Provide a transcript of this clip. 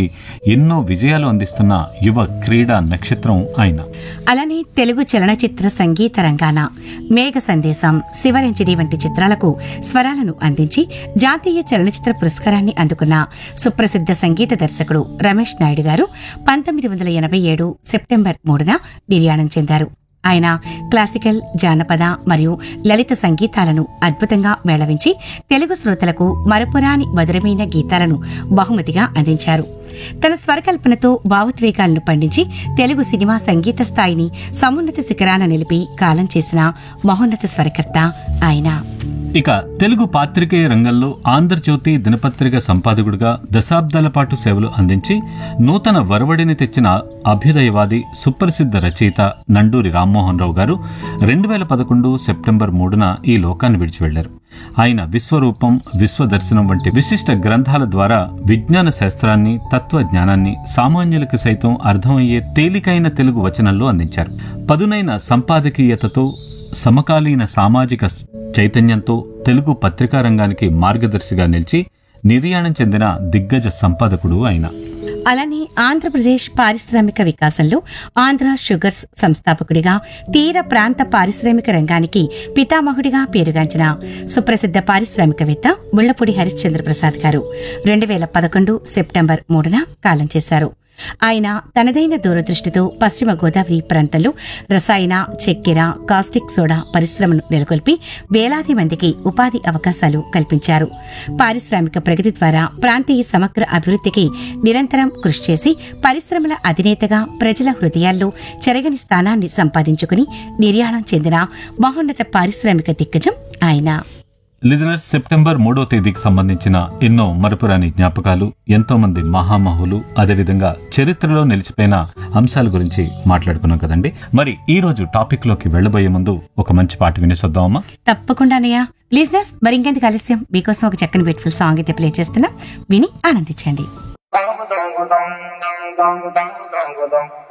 తెలుగుకి ఎన్నో విజయాలు అందిస్తున్న యువ క్రీడా నక్షత్రం ఆయన అలానే తెలుగు చలనచిత్ర సంగీత రంగాన మేఘ సందేశం శివరంజని వంటి చిత్రాలకు స్వరాలను అందించి జాతీయ చలనచిత్ర పురస్కారాన్ని అందుకున్న సుప్రసిద్ధ సంగీత దర్శకుడు రమేష్ నాయుడు గారు పంతొమ్మిది వందల ఎనభై ఏడు సెప్టెంబర్ మూడున నిర్యాణం చెందారు ఆయన క్లాసికల్ జానపద మరియు లలిత సంగీతాలను అద్భుతంగా మేళవించి తెలుగు శ్రోతలకు మరపురాని మధురమైన గీతాలను బహుమతిగా అందించారు తన స్వరకల్పనతో భావోద్వేగాలను పండించి తెలుగు సినిమా సంగీత స్థాయిని సమున్నత శిఖరాన నిలిపి కాలం చేసిన మహోన్నత స్వరకర్త ఆయన ఇక తెలుగు పాత్రికేయ రంగంలో ఆంధ్రజ్యోతి దినపత్రిక సంపాదకుడిగా దశాబ్దాల పాటు సేవలు అందించి నూతన వరవడిని తెచ్చిన అభ్యుదయవాది సుప్రసిద్ధ రచయిత నండూరి రామ్మోహన్ రావు గారు రెండు వేల పదకొండు సెప్టెంబర్ మూడున ఈ లోకాన్ని విడిచి వెళ్లారు ఆయన విశ్వరూపం విశ్వదర్శనం వంటి విశిష్ట గ్రంథాల ద్వారా విజ్ఞాన శాస్త్రాన్ని తత్వజ్ఞానాన్ని సామాన్యులకు సైతం అర్థమయ్యే తేలికైన తెలుగు వచనంలో అందించారు పదునైన సంపాదకీయతతో సమకాలీన సామాజిక స్- చైతన్యంతో తెలుగు పత్రికా రంగానికి మార్గదర్శిగా నిలిచి నిర్యాణం చెందిన దిగ్గజ సంపాదకుడు ఆయన అలానే ఆంధ్రప్రదేశ్ పారిశ్రామిక వికాసంలో ఆంధ్ర షుగర్స్ సంస్థాపకుడిగా తీర ప్రాంత పారిశ్రామిక రంగానికి పితామహుడిగా పేరుగాంచిన సుప్రసిద్ధ పారిశ్రామికవేత్త ముళ్లపూడి హరిశ్చంద్ర ప్రసాద్ గారు రెండు వేల పదకొండు సెప్టెంబర్ మూడున కాలం చేశారు ఆయన తనదైన దూరదృష్టితో పశ్చిమ గోదావరి ప్రాంతంలో రసాయన చక్కెర కాస్టిక్ సోడా పరిశ్రమను నెలకొల్పి వేలాది మందికి ఉపాధి అవకాశాలు కల్పించారు పారిశ్రామిక ప్రగతి ద్వారా ప్రాంతీయ సమగ్ర అభివృద్ధికి నిరంతరం కృషి చేసి పరిశ్రమల అధినేతగా ప్రజల హృదయాల్లో చెరగని స్థానాన్ని సంపాదించుకుని నిర్యాణం చెందిన మహోన్నత పారిశ్రామిక దిగ్గజం ఆయన లిజనర్స్ సెప్టెంబర్ మూడో తేదీకి సంబంధించిన ఎన్నో మరపురాని జ్ఞాపకాలు ఎంతో మంది మహామహులు అదేవిధంగా చరిత్రలో నిలిచిపోయిన అంశాల గురించి మాట్లాడుకున్నాం కదండి మరి ఈ రోజు టాపిక్ లోకి వెళ్లబోయే ముందు ఒక మంచి పాట వినేసొద్దామమ్మా తప్పకుండానయ్యా లిజినెస్ మరింకెందుకు ఆలస్యం మీకోసం ఒక చక్కని బ్యూటిఫుల్ సాంగ్ అయితే ప్లే చేస్తున్నా విని ఆనందించండి dong dong dong dong dong dong dong dong